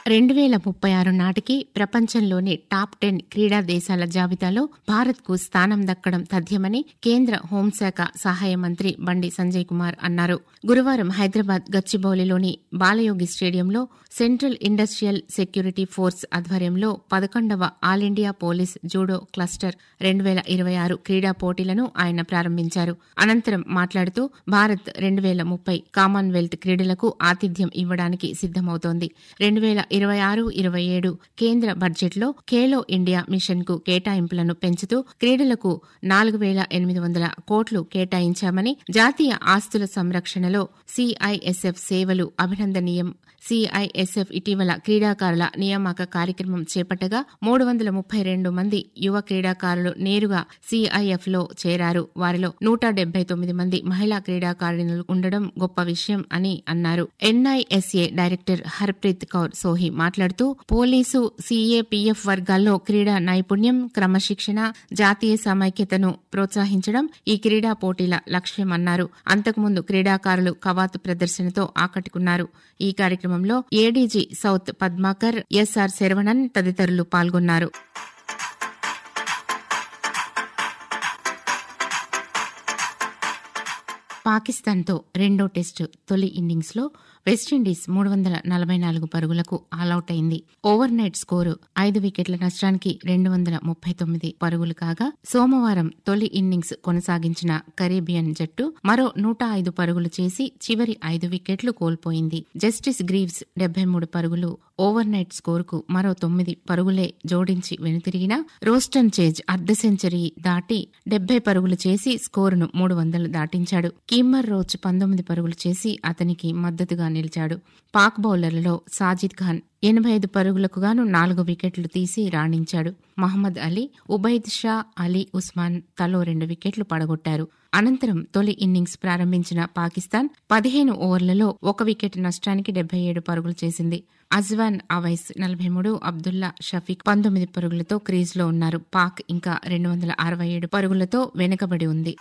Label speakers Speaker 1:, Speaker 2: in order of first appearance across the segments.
Speaker 1: రెండు వేల ముప్పై ఆరు నాటికి ప్రపంచంలోని టాప్ టెన్ క్రీడా దేశాల జాబితాలో భారత్కు స్థానం దక్కడం తథ్యమని కేంద్ర హోంశాఖ సహాయ మంత్రి బండి సంజయ్ కుమార్ అన్నారు గురువారం హైదరాబాద్ గచ్చిబౌలిలోని బాలయోగి స్టేడియంలో సెంట్రల్ ఇండస్ట్రియల్ సెక్యూరిటీ ఫోర్స్ ఆధ్వర్యంలో పదకొండవ all India police judo cluster రెండు వేల ఇరవై ఆరు క్రీడా పోటీలను ఆయన ప్రారంభించారు అనంతరం మాట్లాడుతూ భారత్ రెండు వేల ముప్పై కామన్వెల్త్ క్రీడలకు ఆతిథ్యం ఇవ్వడానికి సిద్దమవుతోంది రెండు వేల ఇరవై ఆరు ఇరవై ఏడు కేంద్ర బడ్జెట్లో ఖేలో ఇండియా మిషన్ కు కేటాయింపులను పెంచుతూ క్రీడలకు నాలుగు వేల ఎనిమిది వందల కోట్లు కేటాయించామని జాతీయ ఆస్తుల సంరక్షణలో సిఐఎస్ఎఫ్ సేవలు అభినందనీయం సిఐఎస్ఎఫ్ ఇటీవల క్రీడాకారుల నియామక కార్యక్రమం చేపట్టగా మూడు వందల ముప్పై రెండు మంది యువ క్రీడాకారులు నేరుగా సిఐఎఫ్ లో చేరారు వారిలో నూట డెబ్బై తొమ్మిది మంది మహిళా క్రీడాకారిణులు ఉండడం గొప్ప విషయం అని అన్నారు ఎన్ఐఎస్ఏ డైరెక్టర్ హర్ప్రీత్ కౌర్ సోహి మాట్లాడుతూ పోలీసు సిఏపిఎఫ్ వర్గాల్లో క్రీడా నైపుణ్యం క్రమశిక్షణ జాతీయ సమైక్యతను ప్రోత్సహించడం ఈ క్రీడా పోటీల లక్ష్యమన్నారు అంతకుముందు క్రీడాకారులు కవాతు ప్రదర్శనతో ఆకట్టుకున్నారు ఈ కార్యక్రమంలో ADG south Padmakar SR Saravanan తదితరులు పాల్గొన్నారు పాకిస్తాన్తో రెండో టెస్టు తొలి ఇన్నింగ్స్లో వెస్టిండీస్ మూడు వందల నలభై నాలుగు పరుగులకు ఆలౌట్ అయింది ఓవర్ నైట్ స్కోరు ఐదు వికెట్ల నష్టానికి రెండు వందల ముప్పై తొమ్మిది పరుగులు కాగా సోమవారం తొలి ఇన్నింగ్స్ కొనసాగించిన కరీబియన్ జట్టు మరో నూట ఐదు పరుగులు చేసి చివరి ఐదు వికెట్లు కోల్పోయింది జస్టిస్ గ్రీవ్స్ డెబ్బై మూడు పరుగులు ఓవర్ నైట్ స్కోరుకు మరో తొమ్మిది పరుగులే జోడించి వెనుతిరిగిన రోస్టన్ చేజ్ అర్ధ సెంచరీ దాటి డెబ్బై పరుగులు చేసి స్కోరును మూడు వందలు దాటించాడు కీమ్మర్ రోచ్ పంతొమ్మిది పరుగులు చేసి అతనికి మద్దతుగా నిలిచాడు పాక్ బౌలర్లలో సాజిద్ ఖాన్ ఎనభై ఐదు పరుగులకు గాను నాలుగు వికెట్లు తీసి రాణించాడు మహమ్మద్ అలీ ఉబైద్ షా అలీ ఉస్మాన్ తలో రెండు వికెట్లు పడగొట్టారు అనంతరం తొలి ఇన్నింగ్స్ ప్రారంభించిన పాకిస్తాన్ పదిహేను ఓవర్లలో ఒక వికెట్ నష్టానికి డెబ్బై ఏడు పరుగులు చేసింది అజ్వాన్ అవైస్ నలభై మూడు అబ్దుల్లా షఫీక్ పంతొమ్మిది పరుగులతో క్రీజ్లో ఉన్నారు పాక్ ఇంకా రెండు వందల అరవై ఏడు పరుగులతో వెనుకబడి ఉంది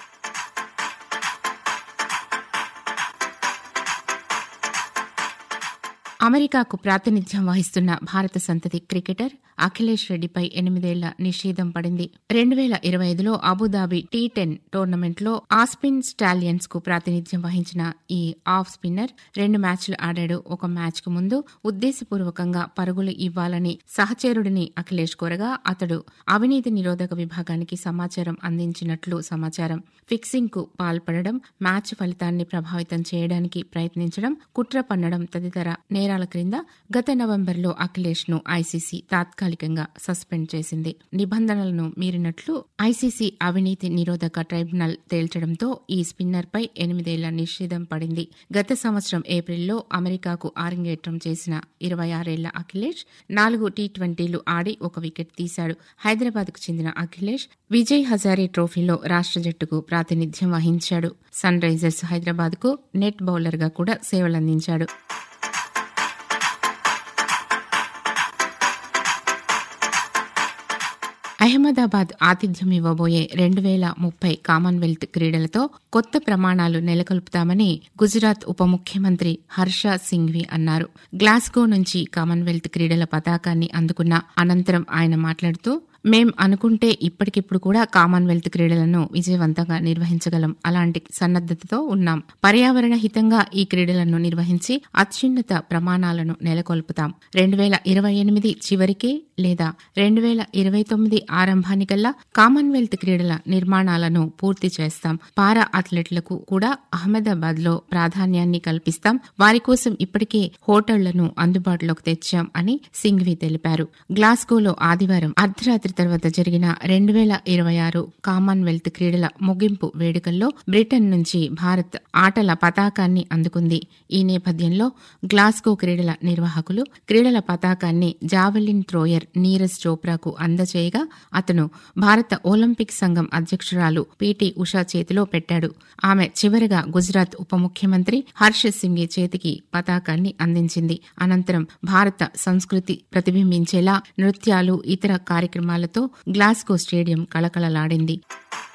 Speaker 1: అమెరికాకు ప్రాతినిధ్యం వహిస్తున్న భారత సంతతి క్రికెటర్ అఖిలేష్ రెడ్డిపై ఎనిమిదేళ్ల నిషేధం పడింది రెండు వేల ఇరవై ఐదులో అబుదాబి టీ టెన్ టోర్నమెంట్లో ఆస్పిన్ స్టాలియన్స్ కు ప్రాతినిధ్యం వహించిన ఈ ఆఫ్ స్పిన్నర్ రెండు మ్యాచ్లు ఆడాడు ఒక మ్యాచ్ కు ముందు ఉద్దేశపూర్వకంగా పరుగులు ఇవ్వాలని సహచరుడిని అఖిలేష్ కోరగా అతడు అవినీతి నిరోధక విభాగానికి సమాచారం అందించినట్లు సమాచారం ఫిక్సింగ్ కు పాల్పడడం మ్యాచ్ ఫలితాన్ని ప్రభావితం చేయడానికి ప్రయత్నించడం కుట్ర పన్నడం తదితర నేరాల క్రింద గత నవంబర్లో అఖిలేష్ ను ఐసీసీ తాత్కాలికంగా సస్పెండ్ చేసింది నిబంధనలను మీరినట్లు ఐసీసీ అవినీతి నిరోధక ట్రైబ్యునల్ తేల్చడంతో ఈ స్పిన్నర్ పై ఎనిమిదేళ్ల నిషేధం పడింది గత సంవత్సరం ఏప్రిల్లో అమెరికాకు ఆరంగేట్రం చేసిన ఇరవై ఆరేళ్ల అఖిలేష్ నాలుగు టీ ట్వంటీలు ఆడి ఒక వికెట్ తీశాడు హైదరాబాద్ కు చెందిన అఖిలేష్ విజయ్ హజారే ట్రోఫీలో రాష్ట్ర జట్టుకు ప్రాతినిధ్యం వహించాడు సన్ రైజర్స్ హైదరాబాద్ కు నెట్ బౌలర్ గా కూడా సేవలందించాడు అహ్మదాబాద్ ఆతిథ్యం ఇవ్వబోయే రెండు వేల ముప్పై కామన్వెల్త్ క్రీడలతో కొత్త ప్రమాణాలు నెలకొల్పుతామని గుజరాత్ ఉప ముఖ్యమంత్రి హర్ష సింఘ్వి అన్నారు గ్లాస్గో నుంచి కామన్వెల్త్ క్రీడల పతాకాన్ని అందుకున్న అనంతరం ఆయన మాట్లాడుతూ మేం అనుకుంటే ఇప్పటికిప్పుడు కూడా కామన్వెల్త్ క్రీడలను విజయవంతంగా నిర్వహించగలం అలాంటి సన్నద్దతతో ఉన్నాం పర్యావరణ హితంగా ఈ క్రీడలను నిర్వహించి అత్యున్నత ప్రమాణాలను నెలకొల్పుతాం రెండు వేల ఇరవై ఎనిమిది చివరికి లేదా రెండు వేల ఇరవై తొమ్మిది ఆరంభానికల్లా కామన్వెల్త్ క్రీడల నిర్మాణాలను పూర్తి చేస్తాం పారా అథ్లెట్లకు కూడా అహ్మదాబాద్ లో ప్రాధాన్యాన్ని కల్పిస్తాం వారి కోసం ఇప్పటికే హోటళ్లను అందుబాటులోకి తెచ్చాం అని సింఘ్వి తెలిపారు గ్లాస్గోలో ఆదివారం అర్ధరాత్రి తర్వాత జరిగిన రెండు వేల ఇరవై ఆరు కామన్వెల్త్ క్రీడల ముగింపు వేడుకల్లో బ్రిటన్ నుంచి భారత్ ఆటల పతాకాన్ని అందుకుంది ఈ నేపథ్యంలో గ్లాస్గో క్రీడల నిర్వాహకులు క్రీడల పతాకాన్ని జావెలిన్ థ్రోయర్ నీరజ్ చోప్రాకు అందజేయగా అతను భారత ఒలింపిక్ సంఘం అధ్యక్షురాలు పిటి ఉషా చేతిలో పెట్టాడు ఆమె చివరగా గుజరాత్ ఉప ముఖ్యమంత్రి హర్ష సింగ్ చేతికి పతాకాన్ని అందించింది అనంతరం భారత సంస్కృతి ప్రతిబింబించేలా నృత్యాలు ఇతర కార్యక్రమాలతో గ్లాస్గో స్టేడియం కళకళలాడింది